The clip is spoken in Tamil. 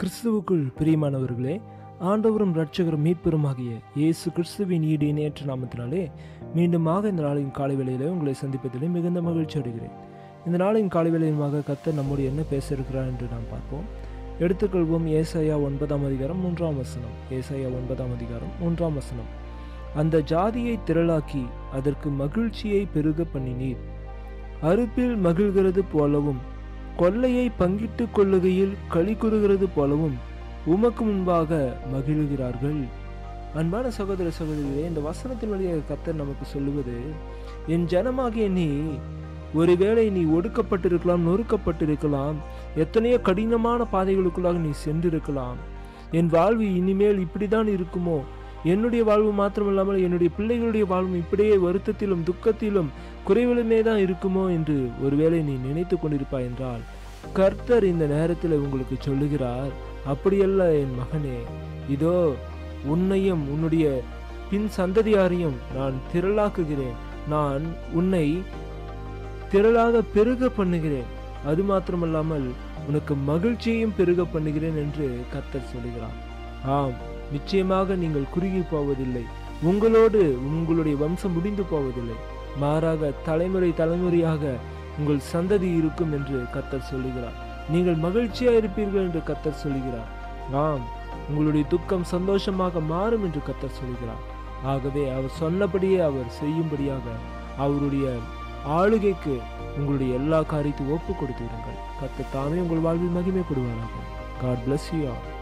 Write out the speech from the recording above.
கிறிஸ்துவுக்குள் பிரியமானவர்களே ஆண்டவரும் இரட்சகரும் மீட்பெருமாகிய இயேசு கிறிஸ்துவின் ஈடு இணையற்ற நாமத்தினாலே மீண்டுமாக இந்த நாளின் காலை வேளையிலே உங்களை சந்திப்பதிலே மிகுந்த மகிழ்ச்சி அடைகிறேன் இந்த நாளின் காலை வேளையுமாக கர்த்தர் நம்முடைய என்ன பேச இருக்கிறார் என்று நாம் பார்ப்போம் எடுத்துக்கொள்வோம் ஏசாயா ஒன்பதாம் அதிகாரம் மூன்றாம் வசனம் ஏசாயா ஒன்பதாம் அதிகாரம் மூன்றாம் வசனம் அந்த ஜாதியை திரளாக்கி அதற்கு மகிழ்ச்சியை பெருக பண்ணினீர் அறுப்பில் மகிழ்கிறது போலவும் கொள்ளையை பங்கிட்டுக் கொள்ளுகையில் களி கூறுகிறது போலவும் உமக்கு முன்பாக மகிழுகிறார்கள் அன்பான சகோதர சகோதரிகளே இந்த வசனத்தின் வழியாக கர்த்தர் நமக்கு சொல்லுவது என் ஜனமாகிய நீ ஒருவேளை நீ ஒடுக்கப்பட்டிருக்கலாம் நொறுக்கப்பட்டிருக்கலாம் எத்தனையோ கடினமான பாதைகளுக்குள்ளாக நீ சென்றிருக்கலாம் என் வாழ்வு இனிமேல் இப்படிதான் இருக்குமோ என்னுடைய வாழ்வு மாத்திரமில்லாமல் என்னுடைய பிள்ளைகளுடைய வாழ்வும் இப்படியே வருத்தத்திலும் துக்கத்திலும் குறைவிலுமே தான் இருக்குமோ என்று ஒருவேளை நீ நினைத்து கொண்டிருப்பாய் என்றால் கர்த்தர் இந்த நேரத்தில் உங்களுக்கு சொல்லுகிறார் அப்படியல்ல என் மகனே இதோ உன்னையும் உன்னுடைய பின் சந்ததியாரையும் நான் திரளாக்குகிறேன் நான் உன்னை திரளாக பெருக பண்ணுகிறேன் அது மாத்திரமல்லாமல் உனக்கு மகிழ்ச்சியையும் பெருக பண்ணுகிறேன் என்று கர்த்தர் சொல்லுகிறார் ஆம் நிச்சயமாக நீங்கள் குறுகி போவதில்லை உங்களோடு உங்களுடைய வம்சம் முடிந்து போவதில்லை மாறாக தலைமுறை தலைமுறையாக உங்கள் சந்ததி இருக்கும் என்று கர்த்தர் சொல்லுகிறார் நீங்கள் மகிழ்ச்சியா இருப்பீர்கள் என்று கர்த்தர் சொல்லுகிறார் ஆம் உங்களுடைய துக்கம் சந்தோஷமாக மாறும் என்று கர்த்தர் சொல்கிறார் ஆகவே அவர் சொன்னபடியே அவர் செய்யும்படியாக அவருடைய ஆளுகைக்கு உங்களுடைய எல்லா காரியத்தையும் ஒப்பு கொடுத்து விடுங்கள் கர்த்தர் தாமே உங்கள் வாழ்வில் மகிமைப்படுவாராக காட் bless you all